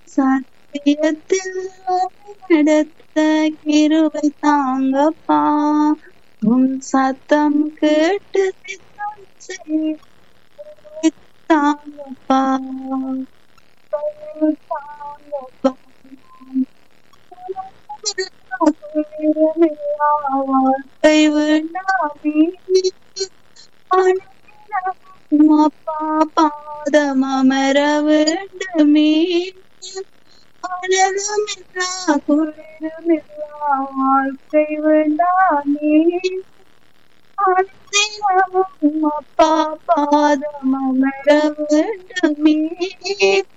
சத்தியத்தில் நடத்த கிருபை தாங்கப்பா உன் சத்தம் கேட்டு சித்தம் செய்ய தாங்கப்பா தாங்கப்பா வாழ்க்கை வேண்டாமே அப்பா பாதம் அமர வேண்டுமே அழகமில்லா குளிரமில்லா வாழ்க்கை வேண்டாமே அனுதினமும் அப்பா பாதம் அமர வேண்டுமே